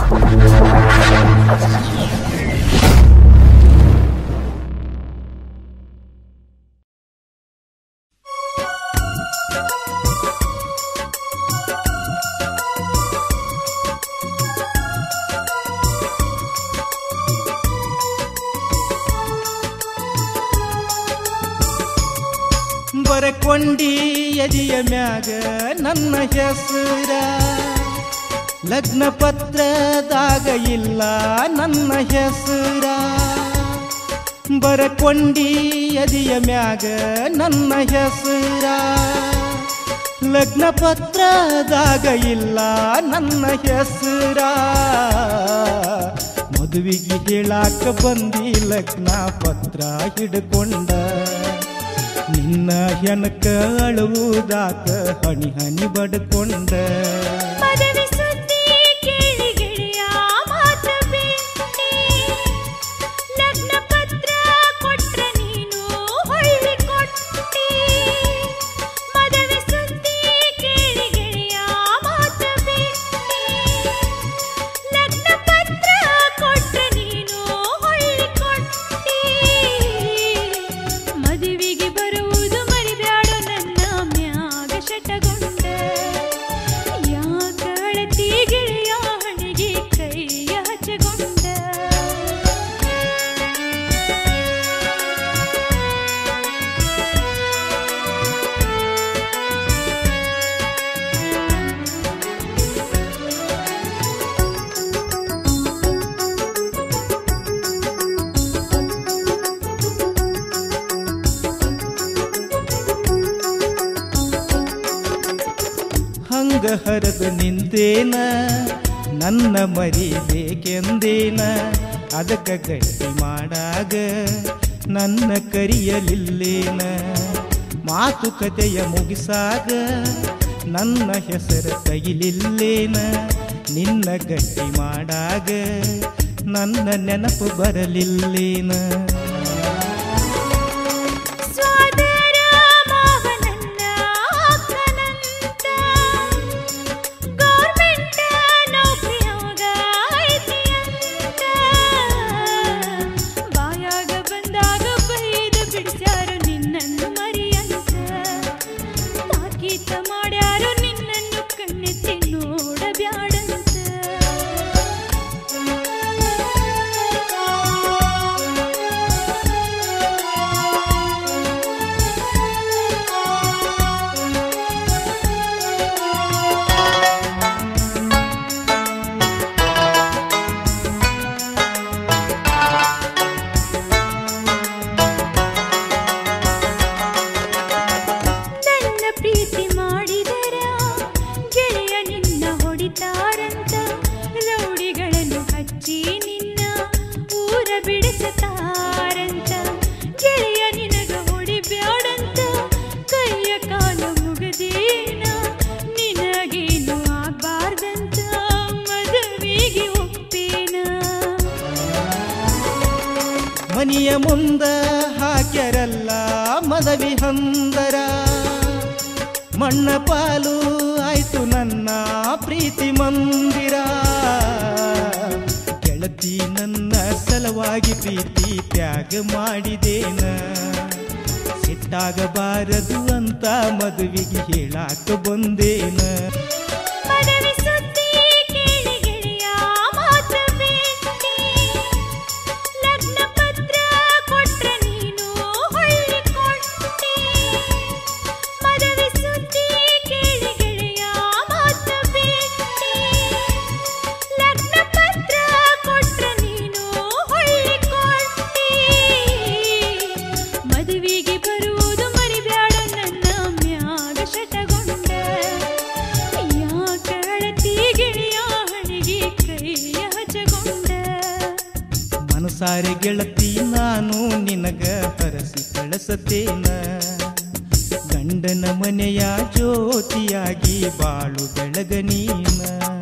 ಬರಕೊಂಡಿ ಎದಿಯ ಮ್ಯಾಗ ನನ್ನ ಹೆಸರ ಲಗ್ನ ಪತ್ರದಾಗ ಇಲ್ಲ ನನ್ನ ಹೆಸರ ಬರಕೊಂಡಿ ಎದಿಯ ಮ್ಯಾಗ ನನ್ನ ಹೆಸರ ಲಗ್ನ ಪತ್ರದಾಗ ಇಲ್ಲ ನನ್ನ ಹೆಸರ ಮದುವೆಗೆ ಹೇಳಾಕ ಬಂದಿ ಲಗ್ನ ಪತ್ರ ಹಿಡ್ಕೊಂಡ ನಿನ್ನ ಹೆನಕ ಅಳುವುದಾಕ ಹಣಿ ಹನಿ ಬಡ್ಕೊಂಡ ಮದುವೆ ಸುದ್ದಿ ಕೇಳಿ ಗೆಳೆಯ ಮಾತ ಬಿಟ್ಟಿ. ಲಗ್ನ ಪತ್ರ ಕೊಟ್ರ ನೀನು ಹೊಳ್ಳಿ ಕೊಟ್ಟಿ. ಮದುವೆ ಸುದ್ದಿ ಕೇಳಿ ಗೆಳೆಯ ಮಾತ ಬಿಟ್ಟಿ. ಲಗ್ನ ಪತ್ರ ಕೊಟ್ರ ನೀನು ಹೊಳ್ಳಿ ಕೊಟ್ಟಿ. ಮದುವೆಗೆ ಬರುವುದು ಮರಿಬ್ಯಾಡು ನನ್ನ ಮ್ಯಾಗ ಶಟಗೊಂಡ ಯಾಕಳತಿ ಗೆಳೆಯ ಹಣೆಗೆ ಕೈಯ ಹಚ್ಚಗೊಂಡ ಹಂಗ ಹರಿದು ನಿಂತೇನ ನನ್ನ ಮರಿಬೇಕೆಂದೇನ ಅದಕ್ಕ ಗಟ್ಟಿ ಮಾಡಾಗ ನನ್ನ ಕರಿಯಲಿಲ್ಲೇನ ಮಾತುಕತೆಯ ಮುಗಿಸಾಗ ನನ್ನ ಹೆಸರ ತಗಿಲಿಲ್ಲೇನ ನಿನ್ನ ಗಟ್ಟಿ ಮಾಡಾಗ ನನ್ನ ನೆನಪು ಬರಲಿಲ್ಲೇನ ಸ್ವಾದರ ಮಾವನನ್ನ ಅಕ್ಕನಂತ ಗೌರ್ಮೆಂಟ್ ನೌಕರಿಯಾಗ ಐತಿ ಅಂತ ಬಾಯಾಗ ಬಂದಾಗ ಬೈದು ಬಿಡಿಸ್ಯಾರು ನಿನ್ನನ್ನು ಮರಿಯಂತ ತಾಕೀತ ಮಾಡ್ಯಾರು ನಿನ್ನನ್ನು ಕಣ್ಣೆತ್ತಿ ನೋಡಬ್ಯಾಡಂತ ನನ್ನ ಪ್ರೀತಿ ಮಾಡಿದರ ಗೆಳೆಯ ನಿನ್ನ ಹೊಡಿತಾರಂತ ರೌಡಿಗಳನ್ನು ಹಚ್ಚಿ ನಿನ್ನ ಊರ ಬಿಡಿಸುತ್ತಾರಂತ ಗೆಳೆಯ ನಿನಗ ಹೊಡಿಬ್ಯಾಡಂತ ಕೈಯ ಕಾಲ ಮುಗದೇನ ನಿನಗೇನು ಆಗ್ಬಾರ್ದಂತ ಮದುವೆಗೆ ಒಪ್ಪೇನ ಮನಿಯ ಮುಂದ ಹಾಕ್ಯರಲ್ಲ ಮದವಿ ಹಂದರ ಮಣ್ಣ ಪಾಲು ಆಯ್ತು ನನ್ನ ಪ್ರೀತಿ ಮಂದಿರ ಗೆಳತಿ ನನ್ನ ಸಲವಾಗಿ ಪ್ರೀತಿ ತ್ಯಾಗ ಮಾಡಿದೇನ ಸಿಟ್ಟಾಗಬಾರದು ಅಂತ ಮದುವೆಗೆ ಹೇಳಾಕ ಬಂದೇನ ಮದುವೆ ಸುದ್ದಿ ಕೇಳಿ ಗೆಳೆಯ ಮಾತು ಬಿಟ್ಟಿ. ಲಗ್ನ ಪತ್ರ ಕೊಟ್ರ ನೀನು ಹೊಳ್ಳಿ ಕೊಟ್ಟಿ. ಮದುವೆ ಸುದ್ದಿ ಕೇಳಿ ಗೆಳೆಯ ಮಾತು ಬಿಟ್ಟಿ. ಲಗ್ನ ಪತ್ರ ಕೊಟ್ರ ನೀನು ಹೊಳ್ಳಿ ಕೊಟ್ಟಿ. ಮದುವೆಗೆ ಬರುವುದು ಮರಿಬ್ಯಾಡ ನನ್ನ ಮ್ಯಾಗ ಶಟಗೊಂಡ ಯಾಕಳತಿ ಗೆಳೆಯ ಹಣೆಗೆ ಕೈಯ ಹಚ್ಚಗೊಂಡ ಮನಸಾರೆ ಗೆಳತಿ ನಾನು ನಿನಗ ಹರಸಿ ಕಳಸತೇನ ಗಂಡನ ಮನೆಯ ಜ್ಯೋತಿಯಾಗಿ ಬಾಳು ಬೆಳಗ ನೀನ